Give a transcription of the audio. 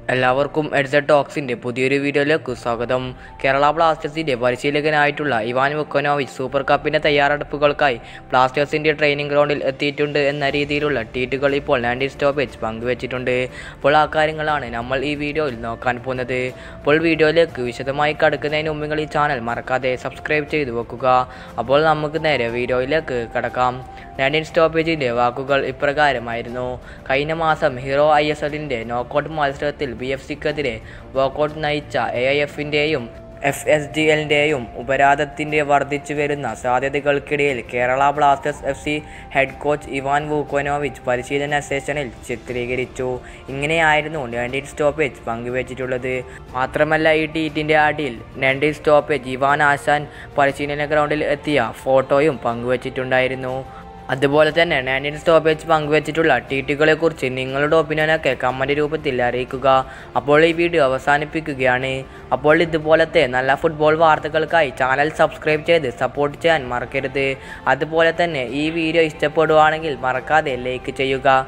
എല്ലാവർക്കും എഡ്സ ടോക്സിൻ്റെ പുതിയൊരു വീഡിയോയിലേക്ക് സ്വാഗതം കേരള ബ്ലാസ്റ്റേഴ്സിൻ്റെ പരിശീലകനായിട്ടുള്ള ഇവാൻ വുക്കനോവിച്ച് സൂപ്പർ കപ്പിൻ്റെ തയ്യാറെടുപ്പുകൾക്കായി ബ്ലാസ്റ്റേഴ്സിൻ്റെ ട്രെയിനിങ് ഗ്രൗണ്ടിൽ എത്തിയിട്ടുണ്ട് എന്ന രീതിയിലുള്ള ട്വീറ്റുകൾ ഇപ്പോൾ നാൻഡി സ്റ്റോപ്പേജ് പങ്കുവച്ചിട്ടുണ്ട് അപ്പോൾ ആ കാര്യങ്ങളാണ് നമ്മൾ ഈ വീഡിയോയിൽ നോക്കാൻ പോകുന്നത് അപ്പോൾ വീഡിയോയിലേക്ക് വിശദമായി കടക്കുന്നതിന് മുമ്പ് നിങ്ങൾ ഈ ചാനൽ മറക്കാതെ സബ്സ്ക്രൈബ് ചെയ്തു വെക്കുക അപ്പോൾ നമുക്ക് നേരെ വീഡിയോയിലേക്ക് കടക്കാം നാൻഡിൻ സ്റ്റോപ്പേജിൻ്റെ വാക്കുകൾ ഇപ്രകാരമായിരുന്നു കഴിഞ്ഞ മാസം ഹീറോ ഐ എസ് എല്ലിൻ്റെ നോക്കൗട്ട് മത്സരത്തിൽ ബി എഫ് സിക്കെതിരെ വോക്കൗട്ട് നയിച്ച എ ഐ എഫിൻ്റെയും എഫ് എസ് ഡി എല്ലിൻ്റെയും ഉപരാധത്തിൻ്റെ വർദ്ധിച്ചു വരുന്ന സാധ്യതകൾക്കിടയിൽ Kerala Blasters F C head coach Ivan Vukomanovic പരിശീലന സെഷനിൽ ചിത്രീകരിച്ചു ഇങ്ങനെയായിരുന്നു നാൻഡിൻ സ്റ്റോപ്പേജ് പങ്കുവച്ചിട്ടുള്ളത് മാത്രമല്ല ഈ ട്വീറ്റിൻ്റെ അടിയിൽ നാൻഡിൻ സ്റ്റോപ്പേജ് ഇവാൻ ആശാൻ പരിശീലന ഗ്രൗണ്ടിൽ എത്തിയ ഫോട്ടോയും പങ്കുവച്ചിട്ടുണ്ടായിരുന്നു അതുപോലെ തന്നെ നാൻഡിൻ സ്റ്റോപ്പേജ് പങ്കുവച്ചിട്ടുള്ള ട്വീറ്റുകളെക്കുറിച്ച് നിങ്ങളുടെ ഒപ്പീനിയനൊക്കെ കമൻറ്റ് രൂപത്തിൽ അറിയിക്കുക അപ്പോൾ ഈ വീഡിയോ അവസാനിപ്പിക്കുകയാണ് അപ്പോൾ ഇതുപോലത്തെ നല്ല ഫുട്ബോൾ വാർത്തകൾക്കായി ചാനൽ സബ്സ്ക്രൈബ് ചെയ്ത് സപ്പോർട്ട് ചെയ്യാൻ മറക്കരുത് അതുപോലെ തന്നെ ഈ വീഡിയോ ഇഷ്ടപ്പെടുവാണെങ്കിൽ മറക്കാതെ ലൈക്ക് ചെയ്യുക